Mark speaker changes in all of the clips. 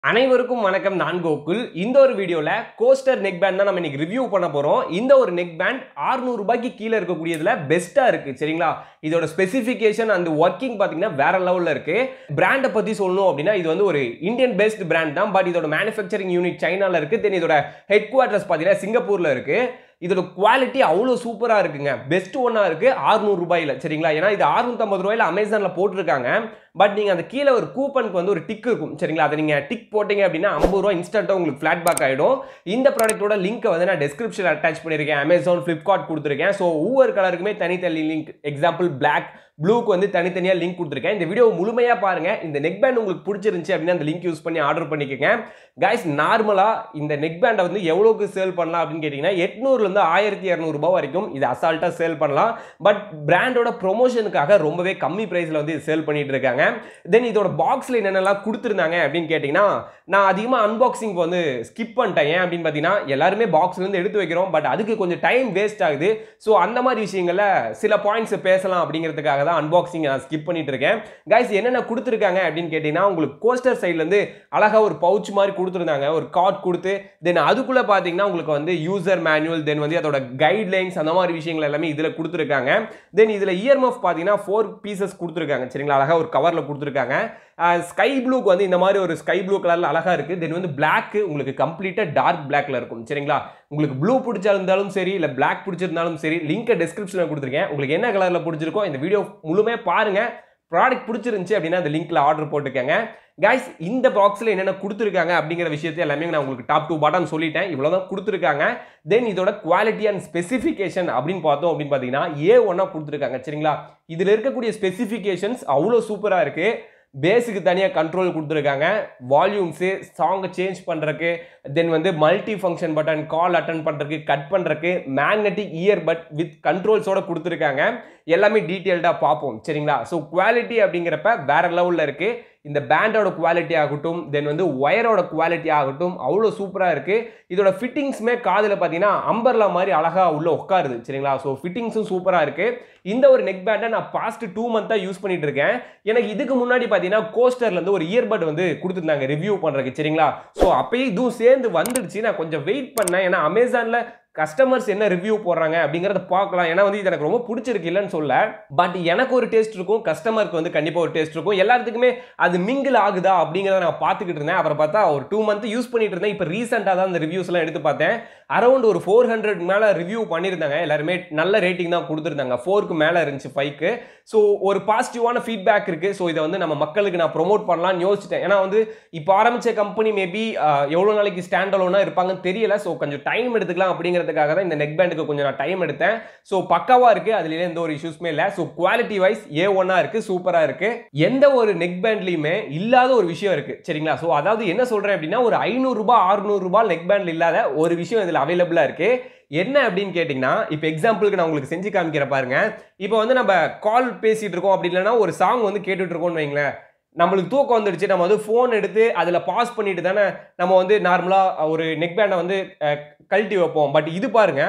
Speaker 1: அனைவருக்கும் வணக்கம் நான் கோகுல் இந்த ஒரு வீடியோல கோஸ்டர் நெக் பேண்ட் தான் நம்ம இன்னைக்கு ரிவ்யூ பண்ண போறோம் இந்த ஒரு நெக் பேண்ட் 600 ரூபாய்க்கு கீழே இருக்கக்கூடியதுல பெஸ்டா இருக்கு சரிங்களா இதோட ஸ்பெசிஃபிகேஷன் அந்த ஒர்க்கிங் பாத்தீங்கன்னா வேற லெவல்ல இருக்கு பிராண்டை பத்தி சொல்லணும் அப்படின்னா இது வந்து ஒரு இந்தியன் பேஸ்ட் பிராண்ட் தான் பட் இதோட மேனுஃபேக்சரிங் யூனிட் சைனால இருக்கு தென் இதோட ஹெட் குவார்டர்ஸ் பாத்தீங்கன்னா சிங்கப்பூர்ல இருக்கு இதோட குவாலிட்டி அவ்வளோ சூப்பராக இருக்குங்க பெஸ்ட் ஒன்றா இருக்குது 600 ரூபாயில் சரிங்களா ஏன்னா இது 650 ரூபாயில் அமேசானில் போட்டிருக்காங்க பட் நீங்கள் அந்த கீழே ஒரு கூப்பனுக்கு வந்து ஒரு டிக் இருக்கும் சரிங்களா அதை நீங்கள் டிக் போட்டீங்க அப்படின்னா ஐம்பது ரூபா இன்ஸ்டண்ட்டாக உங்களுக்கு ஃப்ளாட் பேக் ஆகிடும் இந்த ப்ராடக்ட்டோட லிங்க்கை வந்து நான் டிஸ்கிரிப்ஷனில் அட்டாச் பண்ணியிருக்கேன் அமேசான் ஃப்ளிப்கார்ட் கொடுத்துருக்கேன் ஸோ ஒவ்வொரு கலருக்குமே தனித்தனி லிங்க் எக்ஸாம்பிள் பிளாக் ப்ளூக்கு வந்து தனித்தனியாக லிங்க் கொடுத்துருக்கேன் இந்த வீடியோ முழுமையாக பாருங்கள் இந்த நெக் பேண்ட் உங்களுக்கு பிடிச்சிருந்துச்சு அப்படின்னா அந்த லிங்க் யூஸ் பண்ணி ஆர்டர் பண்ணிக்கோங்க கைஸ் நார்மலாக இந்த நெக் பேண்டை வந்து எவ்வளோக்கு சேல் பண்ணலாம் அப்படின்னு கேட்டிங்கன்னா எட்நூறுலேருந்து ஆயிரத்தி இரநூறுபா வரைக்கும் இது அசால்ட்டாக சேல் பண்ணலாம் பட் பிராண்டோட ப்ரொமோஷனுக்காக ரொம்பவே கம்மி ப்ரைஸில் வந்து இது சேல் பண்ணிட்டு இருக்காங்க தென் இதோட பாக்ஸில் என்னென்னலாம் கொடுத்துருந்தாங்க அப்படின்னு கேட்டிங்கன்னா நான் அதிகமாக அன்பாக்சிங் வந்து ஸ்கிப் பண்ணிட்டேன் ஏன் அப்படின்னு பார்த்தீங்கன்னா எல்லாருமே பாக்ஸ்லேருந்து எடுத்து வைக்கிறோம் பட் அதுக்கு கொஞ்சம் டைம் வேஸ்ட் ஆகுது ஸோ அந்த மாதிரி விஷயங்களில் சில பாயிண்ட்ஸ் பேசலாம் அப்படிங்கிறதுக்காக தான் அன்பாக்சிங் நான் ஸ்கிப் பண்ணிட்டு இருக்கேன் கைஸ் என்னென்ன கொடுத்துருக்காங்க அப்படின்னு கேட்டிங்கன்னா உங்களுக்கு கோஸ்டர் சைட்லேருந்து அழகாக ஒரு பவுச் மாதிரி கொடுத்துருந்தாங்க ஒரு கார்ட் கொடுத்து தென் அதுக்குள்ளே பார்த்தீங்கன்னா உங்களுக்கு வந்து யூசர் மேனுவல் தென் வந்து அதோட கைட்லைன்ஸ் அந்த மாதிரி விஷயங்கள் எல்லாமே இதில் கொடுத்துருக்காங்க தென் இதில் இயர்மஃப் பார்த்தீங்கன்னா ஃபோர் பீசஸ் கொடுத்துருக்காங்க சரிங்களா அழகாக ஒரு கவரில் கொடுத்துருக்காங்க ஸ்கை ப்ளூக்கு வந்து இந்த மாதிரி ஒரு ஸ்கை ப்ளூ கலரில் அழகாக இருக்குது தென் வந்து பிளாக் உங்களுக்கு கம்ப்ளீட்டாக டார்க் பிளாக்ல இருக்கும் சரிங்களா உங்களுக்கு ப்ளூ பிடிச்சிருந்தாலும் சரி இல்லை பிளாக் பிடிச்சிருந்தாலும் சரி லிங்கை டிஸ்கிரிப்ஷனில் கொடுத்துருக்கேன் உங்களுக்கு என்ன கலரில் பிடிச்சிருக்கோ இந்த வீடியோ முழுமே பாருங்கள் ப்ராடக்ட் பிடிச்சிருந்துச்சு அப்படின்னா அந்த லிங்க்ல ஆர்டர் போட்டுக்கங்க கைஸ் இந்த பாக்ஸில் என்னென்ன கொடுத்துருக்காங்க அப்படிங்கிற விஷயத்தை எல்லாமே நான் உங்களுக்கு டாப் டூ பாட்டம் சொல்லிட்டேன் இவ்வளோ தான் கொடுத்துருக்காங்க தென் இதோட குவாலிட்டி அண்ட் ஸ்பெசிஃபிகேஷன் அப்படின்னு பார்த்தோம் அப்படின்னு பார்த்தீங்கன்னா ஏ ஒன்றா கொடுத்துருக்காங்க சரிங்களா இதில் இருக்கக்கூடிய ஸ்பெசிஃபிகேஷன்ஸ் அவ்வளோ சூப்பராக இருக்குது பேஸுக்கு தனியாக கண்ட்ரோல் கொடுத்துருக்காங்க வால்யூம்ஸு சாங்கை சேஞ்ச் பண்ணுறக்கு தென் வந்து multi function button call attend பண்ணுறதுக்கு கட் பண்ணுறக்கு மேக்னெட்டிக் இயர் பட் வித் கண்ட்ரோல்ஸோட கொடுத்துருக்காங்க எல்லாமே டீட்டெயில்டாக பார்ப்போம் சரிங்களா ஸோ குவாலிட்டி அப்படிங்கிறப்ப வேற லெவலில் இருக்குது இந்த பேண்டோட குவாலிட்டி ஆகட்டும் தென் வந்து ஒயரோட குவாலிட்டி ஆகட்டும் அவ்வளோ சூப்பராக இருக்குது இதோட ஃபிட்டிங்ஸுமே காதில் பார்த்தீங்கன்னா அம்பர்லா மாதிரி அழகாக உள்ள உட்காருது சரிங்களா ஸோ ஃபிட்டிங்ஸும் சூப்பராக இருக்குது இந்த ஒரு நெக் பேண்டை நான் பாஸ்ட் டூ மந்த்தாக யூஸ் பண்ணிட்டு இருக்கேன் எனக்கு இதுக்கு முன்னாடி பார்த்தீங்கன்னா கோஸ்டர்லேருந்து ஒரு இயர்பட் வந்து கொடுத்துருந்தாங்க ரிவ்யூ பண்ணுறதுக்கு சரிங்களா ஸோ அப்பயே இதுவும் சேர்ந்து வந்துடுச்சு நான் கொஞ்சம் வெயிட் பண்ணேன் ஏன்னா அமேசானில் கஸ்டமர்ஸ் என்ன ரிவ்யூ போடுறாங்க அப்படிங்கிறத பார்க்கலாம் ஏன்னா வந்து இது எனக்கு ரொம்ப பிடிச்சிருக்கு இல்லைன்னு சொல்ல பட் எனக்கு ஒரு டேஸ்ட் இருக்கும் கஸ்டமருக்கு வந்து கண்டிப்பாக ஒரு டேஸ்ட் இருக்கும் எல்லாத்துக்குமே அது மிங்கிள் ஆகுதா அப்படிங்கிறத நான் பார்த்துக்கிட்டு இருந்தேன் அப்புறம் பார்த்தா ஒரு டூ மந்த் யூஸ் பண்ணிட்டு இருந்தேன் இப்போ ரீசெண்டாக தான் அந்த ரிவ்யூஸ் எல்லாம் எடுத்து பார்த்தேன் அரௌண்ட் ஒரு ஃபோர் ஹண்ட்ரட் மேலே ரிவ்யூ பண்ணியிருந்தாங்க எல்லாருமே நல்ல ரேட்டிங் தான் கொடுத்துருந்தாங்க ஃபோருக்கு மேலே இருந்துச்சு ஃபைவ்க்கு ஸோ ஒரு பாசிட்டிவான ஃபீட்பேக் இருக்குது ஸோ இதை வந்து நம்ம மக்களுக்கு நான் ப்ரொமோட் பண்ணலாம்னு யோசிச்சிட்டேன் ஏன்னா வந்து இப்போ ஆரம்பித்த கம்பெனி மேபி எவ்வளோ நாளைக்கு ஸ்டாண்ட் அலோனாக இருப்பாங்கன்னு தெரியல ஸோ கொஞ்சம் டைம் எடுத்துக்கலாம் அப்படிங்கிறதுக்காக தான் இந்த நெக் பேண்டுக்கு கொஞ்சம் நான் டைம் எடுத்தேன் ஸோ பக்காவாக இருக்குது அதுலேயே எந்த ஒரு இஷ்யூஸ்மே இல்லை ஸோ குவாலிட்டி வைஸ் ஏ ஒன்னாக இருக்குது சூப்பராக இருக்குது எந்த ஒரு நெக் பேண்ட்லையுமே இல்லாத ஒரு விஷயம் இருக்குது சரிங்களா ஸோ அதாவது என்ன சொல்கிறேன் அப்படின்னா ஒரு ஐநூறுரூபா அறுநூறுபா நெக் பேண்டில் இல்லாத ஒரு விஷயம் இதில் அவைலபிளாக இருக்குது என்ன அப்படின்னு கேட்டிங்கன்னா இப்போ எக்ஸாம்பிளுக்கு நான் உங்களுக்கு செஞ்சு காமிக்கிற பாருங்க இப்போ வந்து நம்ம கால் பேசிகிட்டு இருக்கோம் அப்படி இல்லைன்னா ஒரு சாங் வந்து கேட்டுட்டு இருக்கோம்னு வைங்களேன் நம்மளுக்கு தூக்கம் வந்துடுச்சு நம்ம வந்து ஃபோன் எடுத்து அதில் பாஸ் பண்ணிட்டு தானே நம்ம வந்து நார்மலாக ஒரு நெக் பேண்டை வந்து அஹ், கழட்டி வைப்போம் பட் இது பாருங்க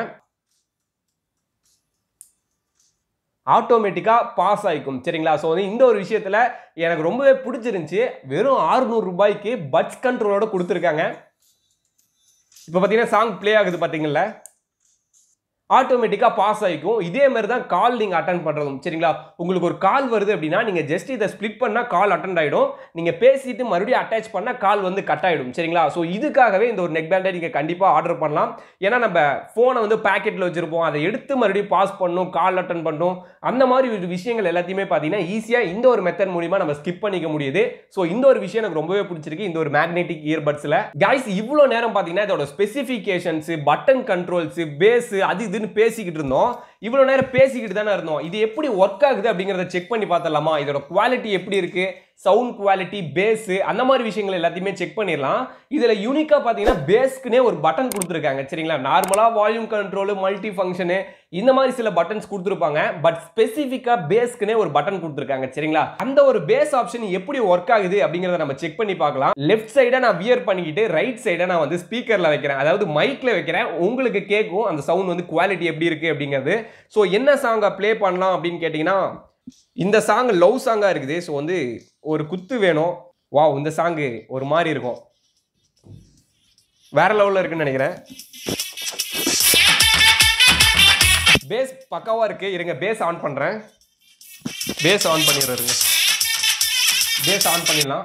Speaker 1: ஆட்டோமேட்டிக்காக பாஸ் ஆகிக்கும் சரிங்களா ஸோ வந்து இந்த ஒரு விஷயத்தில் எனக்கு ரொம்பவே பிடிச்சிருந்துச்சி வெறும் 600 ரூபாய்க்கு பட்ஸ் கண்ட்ரோலோட கொடுத்துருக்காங்க இப்போ பார்த்தீங்கன்னா சாங் ப்ளே ஆகுது பார்த்தீங்களா ஆட்டோமேட்டிக்காக பாஸ் ஆகிக்கும் இதே மாதிரி தான் கால் நீங்கள் அட்டன் பண்ணுறதும் சரிங்களா உங்களுக்கு ஒரு கால் வருது அப்படின்னா நீங்கள் ஜஸ்ட் இதை ஸ்ப்ளிட் பண்ணால் கால் அட்டன் ஆகிடும் நீங்கள் பேசிட்டு மறுபடியும் அட்டாச் பண்ணால் கால் வந்து கட் ஆகிடும் சரிங்களா ஸோ இதுக்காகவே இந்த ஒரு நெக் பேண்டை நீங்கள் கண்டிப்பாக ஆர்டர் பண்ணலாம் ஏன்னா நம்ம ஃபோனை வந்து பேக்கெட்டில் வச்சுருப்போம் அதை எடுத்து மறுபடியும் பாஸ் பண்ணணும் கால் அட்டன் பண்ணணும் அந்த மாதிரி ஒரு விஷயங்கள் எல்லாத்தையுமே பார்த்தீங்கன்னா ஈஸியாக இந்த ஒரு மெத்தட் மூலிமா நம்ம ஸ்கிப் பண்ணிக்க முடியுது ஸோ இந்த ஒரு விஷயம் எனக்கு ரொம்பவே பிடிச்சிருக்கு இந்த ஒரு மேக்னெட்டிக் இயர்பட்ஸில் கைஸ் இவ்வளோ நேரம் பார்த்தீங்கன்னா இதோட ஸ்பெசிஃபிகேஷன்ஸ் பட்டன் கண்ட்ரோல்ஸ் பேஸ் அது இதுன்னு பேசிக்கிட்டு இருந்தோம் இவ்வளோ நேரம் பேசிக்கிட்டு தானே இருந்தோம் இது எப்படி ஒர்க் ஆகுது அப்படிங்கிறத செக் பண்ணி பார்த்தலாமா இதோட குவாலிட்டி எப்படி இருக்கு சவுண்ட் குவாலிட்டி பேஸு அந்த மாதிரி விஷயங்கள் எல்லாத்தையுமே செக் பண்ணிடலாம் இதில் யூனிக்காக பார்த்தீங்கன்னா பேஸ்க்குனே ஒரு பட்டன் கொடுத்துருக்காங்க சரிங்களா நார்மலாக வால்யூம் கண்ட்ரோலு மல்டி ஃபங்க்ஷனு இந்த மாதிரி சில பட்டன்ஸ் கொடுத்துருப்பாங்க பட் ஸ்பெசிஃபிக்காக பேஸ்க்குனே ஒரு பட்டன் கொடுத்துருக்காங்க சரிங்களா அந்த ஒரு பேஸ் ஆப்ஷன் எப்படி ஒர்க் ஆகுது அப்படிங்கிறத நம்ம செக் பண்ணி பார்க்கலாம் லெஃப்ட் சைடை நான் வியர் பண்ணிக்கிட்டு ரைட் சைடை நான் வந்து ஸ்பீக்கரில் வைக்கிறேன் அதாவது மைக்கில் வைக்கிறேன் உங்களுக்கு கேட்கும் அந்த சவுண்ட் வந்து குவாலிட்டி எப்படி இருக்குது அப்படிங்கிறது ஸோ என்ன சாங்கை ப்ளே பண்ணலாம் அப்படின்னு கேட்டிங்கன்னா இந்த சாங் லவ் சாங்காக இருக்குது ஸோ வந்து ஒரு குத்து வேணும் வாவ் இந்த சாங்கு ஒரு மாதிரி இருக்கும் வேற லெவலில் இருக்குன்னு நினைக்கிறேன் பேஸ் பக்காவாக இருக்கு இருங்க பேஸ் ஆன் பண்ணுறேன் பேஸ் ஆன் பண்ணிடுறேங்க பேஸ் ஆன் பண்ணிடலாம்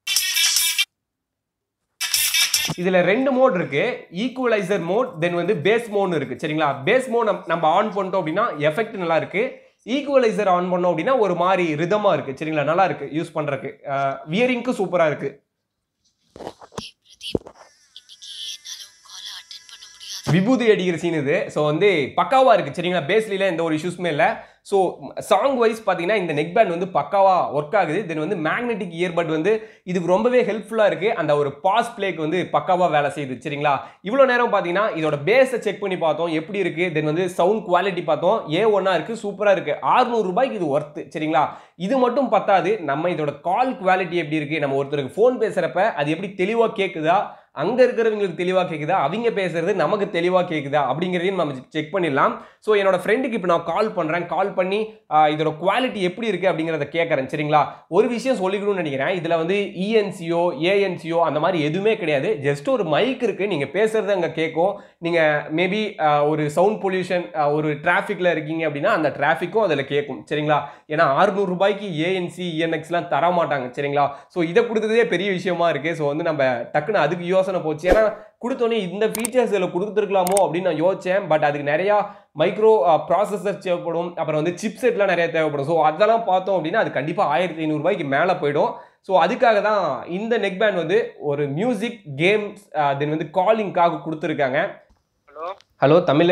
Speaker 1: இதுல ரெண்டு மோட் இருக்கு ஈக்குவலைசர் மோட் தென் வந்து பேஸ் மோட்னு இருக்கு சரிங்களா பேஸ் மோட் நம்ம ஆன் பண்ணிட்டோம் அப்படின்னா எஃபெக்ட் நல்லா இருக்கு ஈக்குவலைசர் ஆன் பண்ணோம் அப்படின்னா ஒரு மாதிரி ரிதமா இருக்கு சரிங்களா நல்லா இருக்கு யூஸ் பண்றதுக்கு வியரிங்க்கு சூப்பரா இருக்கு
Speaker 2: ஏய் பிரதீப் இன்னைக்கு என்னால உன் காலை அட்டென்ட் பண்ண முடியாது
Speaker 1: விபூதி அடிக்கிற சீன் இது ஸோ வந்து பக்காவா இருக்கு சரிங்களா பேஸ்லில எந்த ஒரு இஷ்யூஸுமே இல்லை ஸோ சாங் வைஸ் பார்த்தீங்கன்னா இந்த நெக் பேண்ட் வந்து பக்காவா ஒர்க் ஆகுது தென் வந்து மேக்னெட்டிக் இயர்பட் வந்து இதுக்கு ரொம்பவே ஹெல்ப்ஃபுல்லாக இருக்கு அந்த ஒரு பாஸ் பிளேக்கு வந்து பக்காவா வேலை செய்யுது சரிங்களா இவ்வளோ நேரம் பார்த்தீங்கன்னா இதோட பேஸை செக் பண்ணி பார்த்தோம் எப்படி இருக்கு தென் வந்து சவுண்ட் குவாலிட்டி பார்த்தோம் ஏ ஒன்னா இருக்கு சூப்பராக இருக்கு 600 ரூபாய்க்கு இது ஒர்த்து சரிங்களா இது மட்டும் பத்தாது நம்ம இதோட கால் குவாலிட்டி எப்படி இருக்கு நம்ம ஒருத்தருக்கு ஃபோன் பேசுறப்ப அது எப்படி தெளிவாக கேட்குதா அங்க இருக்கிறவங்களுக்கு தெளிவா கேக்குதா அவங்க பேசுறது நமக்கு தெளிவா கேக்குதா அப்படிங்கிறதையும் நம்ம செக் பண்ணிடலாம் ஸோ என்னோட ஃப்ரெண்டுக்கு இப்போ நான் கால் பண்றேன் கால் பண்ணி ஆஹ், இதோட குவாலிட்டி எப்படி இருக்கு அப்படிங்கிறத கேட்கறேன் சரிங்களா ஒரு விஷயம் சொல்லிக்கணும்னு நினைக்கிறேன் இதுல வந்து இஎன்சியோ ஏஎன்சியோ அந்த மாதிரி எதுவுமே கிடையாது ஜஸ்ட் ஒரு மைக் இருக்கு நீங்க பேசுறது அங்க கேட்கும் நீங்க மேபி ஒரு சவுண்ட் பொல்யூஷன் ஒரு டிராஃபிக்ல இருக்கீங்க அப்படின்னா அந்த டிராஃபிக்கும் அதுல கேட்கும் சரிங்களா ஏன்னா 600 ரூபாய்க்கு ஏஎன்சி இஎன்எக்ஸ்லாம் தர மாட்டாங்க சரிங்களா ஸோ இதை கொடுத்ததே பெரிய விஷயமா இருக்கு ஸோ வந்து நம்ம டக்குன்னு அதுக்கு யோசனை போச்சு ஏன்னா கொடுத்தோன்னே இந்த ஃபீச்சர்ஸ் இதில் கொடுத்துருக்கலாமோ அப்படின்னு நான் யோசிச்சேன் பட் அதுக்கு நிறையா மைக்ரோ ப்ராசஸர் தேவைப்படும் அப்புறம் வந்து சிப் செட்லாம் நிறைய தேவைப்படும் ஸோ அதெல்லாம் பார்த்தோம் அப்படின்னா அது கண்டிப்பாக ஆயிரத்தி ஐநூறுரூபாய்க்கு மேலே போயிடும் ஸோ அதுக்காக தான் இந்த நெக் பேண்ட் வந்து ஒரு மியூசிக் கேம்ஸ் தென் வந்து காலிங்காக கொடுத்துருக்காங்க
Speaker 3: ஹலோ
Speaker 1: ஹலோ தமிழ்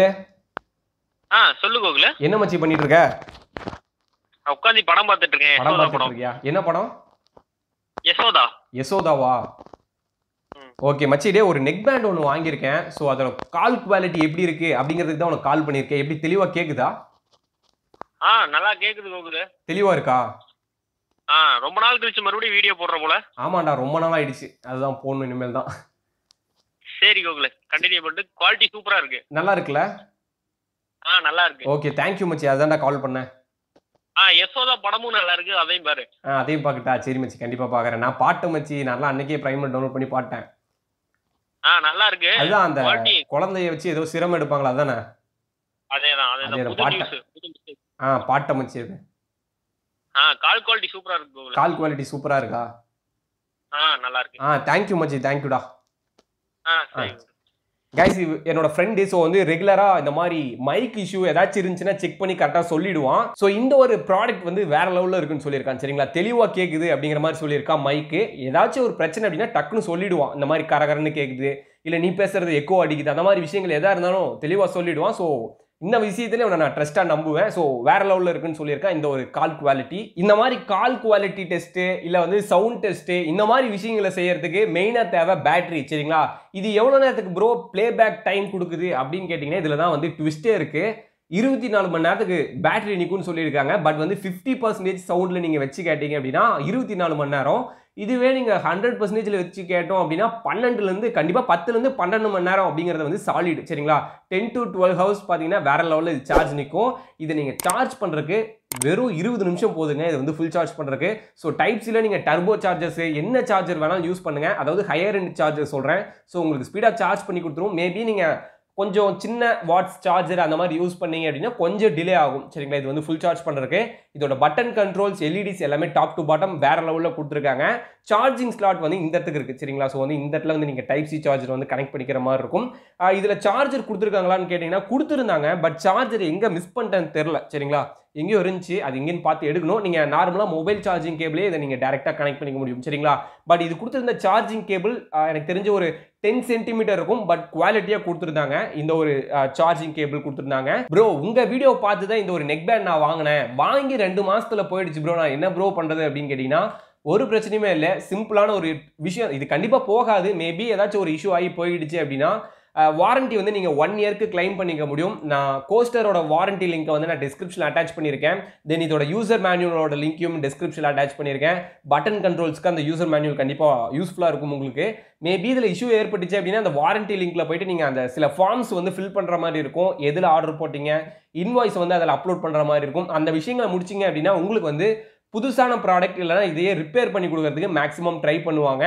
Speaker 3: ஆ சொல்லு கோகுல
Speaker 1: என்ன மச்சி பண்ணிட்டு இருக்க
Speaker 3: நான் உட்காந்து படம் பார்த்துட்டு இருக்கேன்
Speaker 1: படம்
Speaker 3: யசோதா
Speaker 1: பார்த்துட்டு
Speaker 3: படம்
Speaker 1: இருக்கியா என்ன படம்
Speaker 3: யசோதா
Speaker 1: யசோதாவா
Speaker 3: ம்.
Speaker 1: ஓகே மச்சி டே ஒரு நெக் பேண்ட் ஒன்று வாங்கியிருக்கேன் ஸோ அதோட கால் குவாலிட்டி எப்படி இருக்கு அப்படிங்கிறதுக்கு தான் உனக்கு கால் பண்ணியிருக்கேன் எப்படி தெளிவாக கேட்குதா
Speaker 3: ஆ நல்லா கேக்குது கோகுல
Speaker 1: தெளிவாக இருக்கா
Speaker 3: ஆ ரொம்ப நாள் கழிச்சு மறுபடியும் வீடியோ போடுற போல
Speaker 1: ஆமாண்டா ரொம்ப நாள் ஆயிடுச்சு அதுதான் போடணும் இனிமேல் தான்
Speaker 3: சரி கோகுல கண்டினியூ பண்ணிட்டு குவாலிட்டி சூப்பரா இருக்கு
Speaker 1: நல்லா இருக்குல்ல
Speaker 3: ஆ நல்லா இருக்கு
Speaker 1: ஓகே தேங்க்யூ மச்சி அதான்டா கால் பண்ணேன்
Speaker 3: ஆ யசோதா படமும் நல்லா இருக்கு அதையும் பாரு
Speaker 1: ஆ அதையும் பார்க்கட்டா சரி மச்சி கண்டிப்பாக பார்க்குறேன் நான் பாட்டு மச்சி நல்லா அன்னைக்கே ப்ரைமர் டவுன்லோட் பண்ணி பாட்டேன்
Speaker 3: ஆ நல்லா இருக்கு
Speaker 1: அதுதான் அந்த
Speaker 3: குவாலிட்டி
Speaker 1: குழந்தைய வச்சு ஏதோ சிரமம் எடுப்பாங்களா அதானே
Speaker 3: அதேதான் அதேதான்
Speaker 1: அதேதான்,
Speaker 3: புது
Speaker 1: பாட்டை.
Speaker 3: நியூஸ் புது news.
Speaker 1: ஆ பாட்டை மச்சி இது
Speaker 3: ஆ கால் குவாலிட்டி சூப்பரா இருக்கு கோகுல
Speaker 1: கால் குவாலிட்டி சூப்பராக இருக்கா
Speaker 3: ஆ நல்லா இருக்கு
Speaker 1: ஆ தேங்க்யூ மச்சி தேங்க்யூடா
Speaker 3: ஆ சரி
Speaker 1: கைஸ் என்னோட ஃப்ரெண்டு ஸோ வந்து ரெகுலராக இந்த மாதிரி மைக் இஷ்யூ ஏதாச்சும் இருந்துச்சுன்னா செக் பண்ணி கரெக்டாக சொல்லிடுவான் ஸோ இந்த ஒரு ப்ராடக்ட் வந்து வேற லெவலில் இருக்குன்னு சொல்லியிருக்கான் சரிங்களா தெளிவாக கேட்குது அப்படிங்கிற மாதிரி சொல்லியிருக்கான் மைக்கு ஏதாச்சும் ஒரு பிரச்சனை அப்படின்னா டக்குன்னு சொல்லிடுவான் இந்த மாதிரி கரகரன்னு கேட்குது இல்லை நீ பேசுறது எக்கோ அடிக்குது அந்த மாதிரி விஷயங்கள் எதா இருந்தாலும் தெளிவாக சொல்லிடுவான் ஸோ இந்த விஷயத்துல இவனை நான் ட்ரஸ்ட்டாக நம்புவேன் ஸோ வேற லெவலில் இருக்குன்னு சொல்லியிருக்கேன் இந்த ஒரு கால் குவாலிட்டி இந்த மாதிரி கால் குவாலிட்டி டெஸ்ட்டு இல்லை வந்து சவுண்ட் டெஸ்ட்டு இந்த மாதிரி விஷயங்களை செய்யறதுக்கு மெயினாக தேவை பேட்டரி சரிங்களா இது எவ்வளோ நேரத்துக்கு ப்ரோ ப்ளேபேக் டைம் கொடுக்குது அப்படின்னு கேட்டிங்கன்னா இதில் தான் வந்து ட்விஸ்டே இருக்குது இருபத்தி நாலு மணி நேரத்துக்கு பேட்டரி நிற்கும்னு சொல்லியிருக்காங்க பட் வந்து ஃபிஃப்டி பர்சன்டேஜ் சவுண்டில் நீங்கள் வச்சு கேட்டீங்க அப்படின்னா இருபத்தி நாலு மணி நேரம் இதுவே நீங்கள் ஹண்ட்ரட் பர்சன்டேஜில் வச்சு கேட்டோம் அப்படின்னா பன்னெண்டுலேருந்து கண்டிப்பாக பத்துலேருந்து பன்னெண்டு மணி நேரம் அப்படிங்கிறது வந்து சாலிட் சரிங்களா டென் டு டுவெல் ஹவர்ஸ் பார்த்தீங்கன்னா வேற லெவலில் இது சார்ஜ் நிற்கும் இதை நீங்கள் சார்ஜ் பண்ணுறதுக்கு வெறும் இருபது நிமிஷம் போதுங்க இது வந்து ஃபுல் சார்ஜ் பண்ணுறதுக்கு ஸோ டைப் சில நீங்கள் டர்போ சார்ஜர்ஸ் என்ன சார்ஜர் வேணாலும் யூஸ் பண்ணுங்க அதாவது ஹையர் எண்ட் சார்ஜர் சொல்கிறேன் ஸோ உங்களுக்கு ஸ்பீடாக சார்ஜ் பண்ணி கொடுத்துரும் மேபி நீங்கள் கொஞ்சம் சின்ன வாட்ஸ் சார்ஜர் அந்த மாதிரி யூஸ் பண்ணீங்க அப்படின்னா கொஞ்சம் டிலே ஆகும் சரிங்களா இது வந்து ஃபுல் சார்ஜ் பண்ணுறதுக்கு இதோட பட்டன் கண்ட்ரோல்ஸ் எல்இடிஸ் எல்லாமே டாப் டு பாட்டம் வேற லெவலில் கொடுத்துருக்காங்க சார்ஜிங் ஸ்லாட் வந்து இந்த இடத்துக்கு இருக்குது சரிங்களா ஸோ வந்து இந்த இடத்துல வந்து நீங்கள் டைப் சி சார்ஜர் வந்து கனெக்ட் பண்ணிக்கிற மாதிரி இருக்கும் இதில் சார்ஜர் கொடுத்துருக்காங்களான்னு கேட்டிங்கன்னா கொடுத்துருந்தாங்க பட் சார்ஜர் எங்கே மிஸ் பண்ணிட்டேன்னு தெரில சரிங்களா எங்கேயோ இருந்துச்சு அது எங்கேன்னு பார்த்து எடுக்கணும் நீங்கள் நார்மலாக மொபைல் சார்ஜிங் கேபிளே இதை நீங்கள் டேரெக்டாக கனெக்ட் பண்ணிக்க முடியும் சரிங்களா பட் இது கொடுத்துருந்த சார்ஜிங் கேபிள் எனக்கு தெரிஞ்ச ஒரு டென் சென்டிமீட்டர் இருக்கும் பட் குவாலிட்டியாக கொடுத்துருந்தாங்க இந்த ஒரு சார்ஜிங் கேபிள் கொடுத்துருந்தாங்க ப்ரோ உங்கள் வீடியோ பார்த்து தான் இந்த ஒரு நெக் பேண்ட் நான் வாங்கினேன் வாங்கி ரெண்டு மாசத்துல போயிடுச்சு ப்ரோ நான் என்ன ப்ரோ பண்ணுறது அப்படின்னு கேட்டிங்கன்னா ஒரு பிரச்சனையுமே இல்லை சிம்பிளான ஒரு விஷயம் இது கண்டிப்பாக போகாது மேபி ஏதாச்சும் ஒரு இஷ்யூ ஆகி போயிடுச்சு அப்படின்னா வாரண்டி வந்து நீங்கள் ஒன் இயர்க்கு கிளைம் பண்ணிக்க முடியும் நான் கோஸ்டரோட வாரண்டி லிங்கை வந்து நான் டிஸ்கிரிப்ஷனில் அட்டாச் பண்ணியிருக்கேன் தென் இதோட யூசர் மேனுவலோட லிங்க்கையும் டிஸ்கிரிப்ஷனில் அட்டாச் பண்ணியிருக்கேன் பட்டன் கண்ட்ரோல்ஸ்க்கு அந்த யூசர் மேனுவல் கண்டிப்பாக யூஸ்ஃபுல்லாக இருக்கும் உங்களுக்கு மேபி இதில் இஷ்யூ ஏற்பட்டுச்சு அப்படின்னா அந்த வாரண்டி லிங்க்ல போயிட்டு நீங்கள் அந்த சில ஃபார்ம்ஸ் வந்து ஃபில் பண்ணுற மாதிரி இருக்கும் எதில் ஆர்டர் போட்டீங்க இன்வாய்ஸ் வந்து அதில் அப்லோட் பண்ணுற மாதிரி இருக்கும் அந்த விஷயங்களை முடிச்சிங்க அப்படின்னா உங்களுக்கு வந்து புதுசான ப்ராடக்ட் இல்லைனா இதையே ரிப்பேர் பண்ணி கொடுக்கறதுக்கு மேக்ஸிமம் ட்ரை பண்ணுவாங்க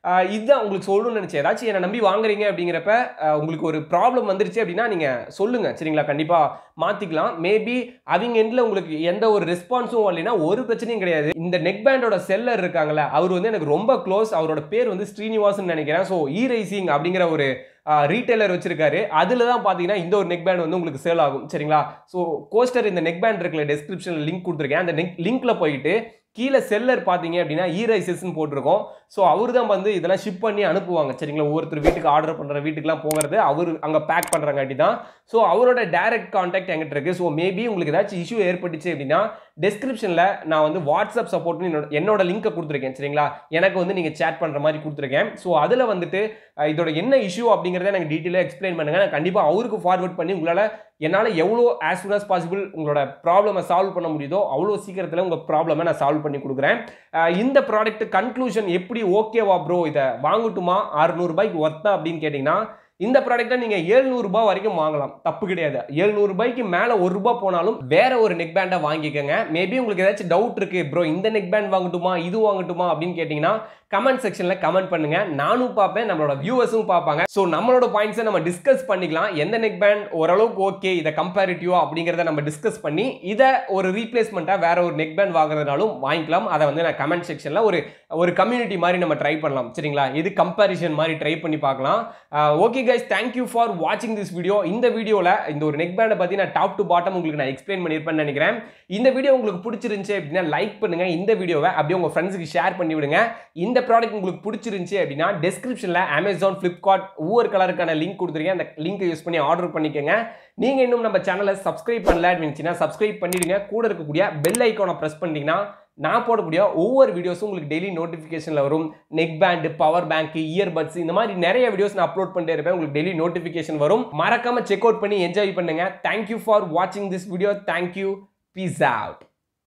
Speaker 1: ஆஹ் இதுதான் உங்களுக்கு சொல்லணும்னு நினச்சேன் ஏதாச்சும் என்னை நம்பி வாங்குறீங்க அப்படிங்கிறப்ப ஆஹ் உங்களுக்கு ஒரு ப்ராப்ளம் வந்துருச்சு அப்படின்னா நீங்கள் சொல்லுங்கள் சரிங்களா கண்டிப்பாக மாற்றிக்கலாம் மேபி அவங்க எண்டில் உங்களுக்கு எந்த ஒரு ரெஸ்பான்ஸும் வரலைன்னா ஒரு பிரச்சனையும் கிடையாது இந்த நெக் பேண்டோட செல்லர் இருக்காங்களே அவர் வந்து எனக்கு ரொம்ப க்ளோஸ் அவரோட பேர் வந்து ஸ்ரீனிவாசன் நினைக்கிறேன் ஸோ இ ரைசிங் அப்படிங்கிற ஒரு ரீட்டைலர் வச்சிருக்காரு அதில் தான் பார்த்தீங்கன்னா இந்த ஒரு நெக் பேண்ட் வந்து உங்களுக்கு சேல் ஆகும் சரிங்களா ஸோ கோஸ்டர் இந்த நெக் பேண்ட் இருக்குல்ல டெஸ்கிரிப்ஷனில் லிங்க் கொடுத்துருக்கேன் அந்த நெக் லிங்க்ல போயிட்டு கீழே செல்லர் பார்த்தீங்க அப்படின்னா இ ரைசஸ்ன்னு போட்டிருக்கோம் ஸோ அவர் தான் வந்து இதெல்லாம் ஷிப் பண்ணி அனுப்புவாங்க சரிங்களா ஒவ்வொருத்தர் வீட்டுக்கு ஆர்டர் பண்ணுற வீட்டுக்குலாம் போகிறது அவர் அங்கே பேக் பண்ணுறாங்காட்டி தான் ஸோ அவரோட டைரக்ட் காண்டாக்ட் என்கிட்ட இருக்கு ஸோ மேபி உங்களுக்கு ஏதாச்சும் இஷ்யூ ஏற்பட்டுச்சு அப்படின்னா டெஸ்கிரிப்ஷனில் நான் வந்து வாட்ஸ்அப் சப்போர்ட்னு என்னோட என்னோட லிங்கை கொடுத்துருக்கேன் சரிங்களா எனக்கு வந்து நீங்கள் சேட் பண்ணுற மாதிரி கொடுத்துருக்கேன் ஸோ அதில் வந்துட்டு அஹ், இதோட என்ன இஷ்யூ அப்படிங்கிறத எனக்கு டீட்டெயிலாக எக்ஸ்பிளைன் பண்ணுங்க நான் கண்டிப்பாக அவருக்கு ஃபார்வர்ட் பண்ணி உங்களால் என்னால் எவ்வளோ ஆஸ் soon as பாசிபிள் உங்களோட ப்ராப்ளமை சால்வ் பண்ண முடியுதோ அவ்வளோ சீக்கிரத்தில் உங்கள் ப்ராப்ளமை நான் சால்வ் பண்ணி கொடுக்குறேன் அஹ், இந்த ப்ராடக்ட் கன்க்ளூஷன் எப்படி ஓகேவா ப்ரோ இதை வாங்கட்டுமா அறுநூறுபாய்க்கு ஒர்த்தா அப்படின்னு கேட்டிங்கன்னா இந்த ப்ராடக்ட்டை நீங்கள் ஏழ்நூறுபா வரைக்கும் வாங்கலாம் தப்பு கிடையாது ஏழ்நூறுபாய்க்கு மேலே ஒரு ரூபாய் போனாலும் வேற ஒரு நெக் பேண்டை வாங்கிக்கோங்க மேபி உங்களுக்கு ஏதாச்சும் டவுட் இருக்கு ப்ரோ இந்த நெக் பேண்ட் வாங்கட்டுமா இது வாங்கட்டுமா அப்படின்னு கேட்டிங்கன்னா கமெண்ட் செக்ஷனில் கமெண்ட் பண்ணுங்க நானும் பார்ப்பேன் நம்மளோட வியூவர்ஸும் பார்ப்பாங்க ஸோ நம்மளோட பாயிண்ட்ஸை நம்ம டிஸ்கஸ் பண்ணிக்கலாம் எந்த நெக் பேண்ட் ஓரளவுக்கு ஓகே இதை கம்பேரிட்டிவா அப்படிங்கிறத நம்ம டிஸ்கஸ் பண்ணி இதை ஒரு ரீப்ளேஸ்மெண்ட்டாக வேற ஒரு நெக் பேண்ட் வாங்குறதுனாலும் வாங்கிக்கலாம் அதை வந்து நான் கமெண்ட் செக்ஷனில் ஒரு ஒரு கம்யூனிட்டி மாதிரி நம்ம ட்ரை பண்ணலாம் சரிங்களா இது கம்பேரிஷன் மாதிரி ட்ரை பண்ணி பார்க்கலாம் ஓகே கைஸ் தேங்க்யூ ஃபார் வாட்சிங் திஸ் வீடியோ இந்த வீடியோவில் இந்த ஒரு நெக் பேண்டை பற்றி நான் டாப் டு பாட்டம் உங்களுக்கு நான் எக்ஸ்பிளைன் பண்ணியிருப்பேன்னு நினைக்கிறேன் இந்த வீடியோ உங்களுக்கு பிடிச்சிருந்துச்சு அப்படின்னா லைக் பண்ணுங்க இந்த வீடியோவை அப்படியே உங்கள் ஃப்ரெண்ட்ஸுக்கு ஷேர் பண்ணி விடுங்க இந்த ப்ராடக்ட் உங்களுக்கு பிடிச்சிருந்துச்சு அப்படின்னா டெஸ்கிரிப்ஷனில் அமேசான் ஃப்ளிப்கார்ட் ஒவ்வொரு கலருக்கான லிங்க் கொடுத்துருக்கேன் அந்த லிங்கை யூஸ் பண்ணி ஆர்டர் பண்ணிக்கோங்க நீங்கள் இன்னும் நம்ம சேனலை சப்ஸ்கிரைப் பண்ணல அப்படின்னுச்சுன்னா சப்ஸ்கிரைப் பண்ணிடுங்க கூட இருக்கக்கூடிய பெல் ஐக்கானை ப்ரெஸ் பண்ணிட்டீங்கன்னா நான் போடக்கூடிய ஒவ்வொரு வீடியோஸும் உங்களுக்கு டெய்லி நோட்டிஃபிகேஷனில் வரும் neck band power bank earbuds இந்த மாதிரி நிறைய வீடியோஸ் நான் அப்லோட் பண்ணிட்டே இருப்பேன் உங்களுக்கு டெய்லி நோட்டிஃபிகேஷன் வரும் மறக்காம செக் அவுட் பண்ணி என்ஜாய் பண்ணுங்க தேங்க்யூ ஃபார் வாட்சிங் this video thank you peace out